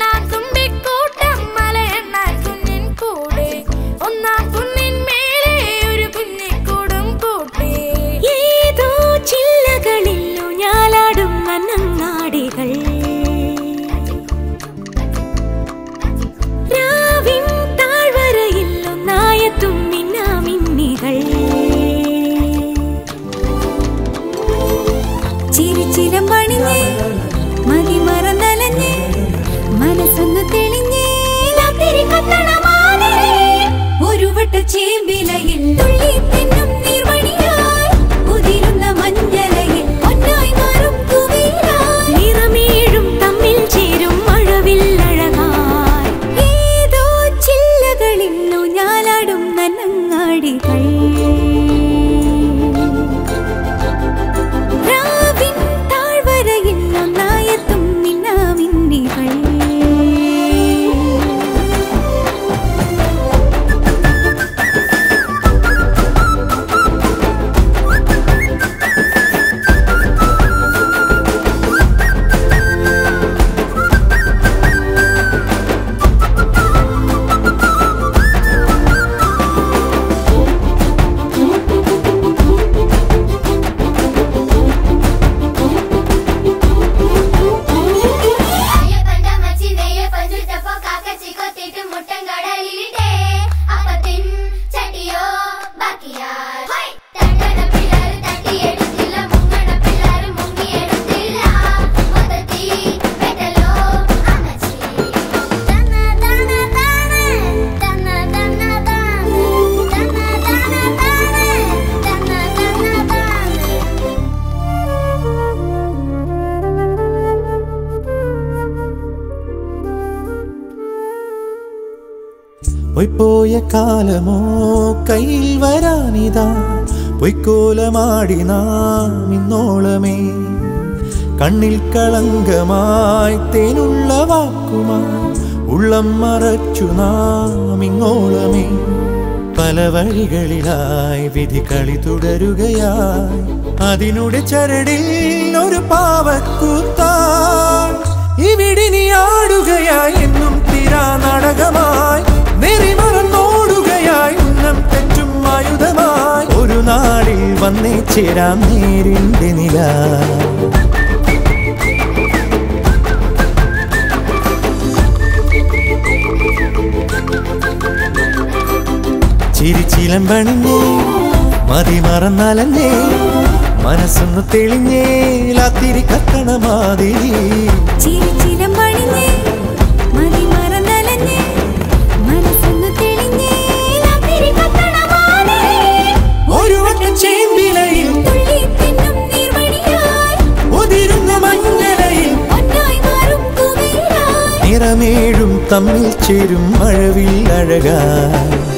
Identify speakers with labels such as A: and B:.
A: ചെമ്മാൻ തുമ്പിക്കൂട്ടം മലയെണ്ണാൻ കുഞ്ഞിൻ കൂടെ ഒന്നാം കുന്നിൻ മേലെ ഒരു കുഞ്ഞിക്കൂടും കൂട്ടി
B: ഏതോ ചില്ലകളിൽ ഊഞ്ഞാലാടും നന്നങ്ങാടികൾ രാവിൻ താഴ്വരയിൽ ഒന്നായെത്തും മിന്നാമിന്നികൾ ചിരിച്ചിരം പണിഞ്ഞ് മതി മറന്നലഞ്ഞ് മനസ്സൊന്ന് തെളിഞ്ഞ് രാത്രി കത്തണ മാതിരി ഒരു വട്ട ചേമ്പിലയിൽ തുള്ളി തിന്നും നീർമണിയായി ഉതിരുന്ന മഞ്ഞലയിൽ ഒന്നായി മാറും കുവീരായി നിറമേഴും തമ്മിൽ ചേരും മഴവിൽ അഴകായി ഏതോ ചില്ലകളിൽ ഊഞ്ഞാലാടും നന്നങ്ങാടികൾ രാവിൻ താഴ്വരയിൽ ഒന്നായെത്തും മിന്നാമിന്നികൾ
C: അയ്യപ്പന്റെ അമ്മച്ചി നെയ്യപ്പം ചുട്ടപ്പോ കാക്കച്ചി കൊത്തിയിട്ട് മുട്ടൻ കടലിലിട്ടേ അപ്പത്തിൻ ചട്ടിയോ ബാക്കിയാൽ ഹോയ്! തട്ടണ പിള്ളേര് തട്ടിയെടുത്തില്ല മുങ്ങണ പിള്ളേര് മുങ്ങിയെടുത്തില്ല മൊത്തത്തി പെട്ടല്ലോ അമ്മച്ചി തന്ന തന്ന താനെ തന്ന തന്ന താനെ തന്ന തന്ന താനെ തന്ന തന്ന താനെ
D: പൊയ്പോയ കാലമോ കയ്യിൽ വരാനിതാ പൊയ്ക്കോലമാടി നാം ഇന്നോളമേ കണ്ണിൽ കളങ്കമായി തേനുള്ള വാക്കുമായി ഉള്ളം മറച്ചു നാം ഇങ്ങോളമേ പല വഴികളിലായി വിധി കളി തുടരുകയായി അതിനുടെ ചരടിൽ ഒരു പാവക്കൂത്തായി ഇവിടെ നീ ആടുകയായി എന്നും തീരാ നാടകമായി നെറിമറന്നോടുകയായി ഉന്നം തെറ്റും ആയുധമായി ഒരു നാളിൽ വന്നേ ചേരാം നേരിന്റെ നില ചിരിച്ചിലം പണിഞ്ഞേ മതി മറന്നാലല്ലേ മനസ്സൊന്ന് തെളിഞ്ഞേ ലാത്തിരി കത്തണ മാതിരി
B: ചിരിച്ചിരം പണിഞ്ഞ് മതി മറന്നലഞ്ഞ് മനസ്സൊന്ന് തെളിഞ്ഞ് രാത്രി കത്തണ മാതിരി
D: ഒരു വട്ടം ചേമ്പിലയിൽ
B: തുള്ളി തിന്നും നീർമണിയായി
D: ഉതിരുന്ന മഞ്ഞലയിൽ
B: ഒന്നായി മാറും കുവീരായി
D: നിറമേഴും തമ്മിൽ ചേരും മഴവിൽ അഴകായി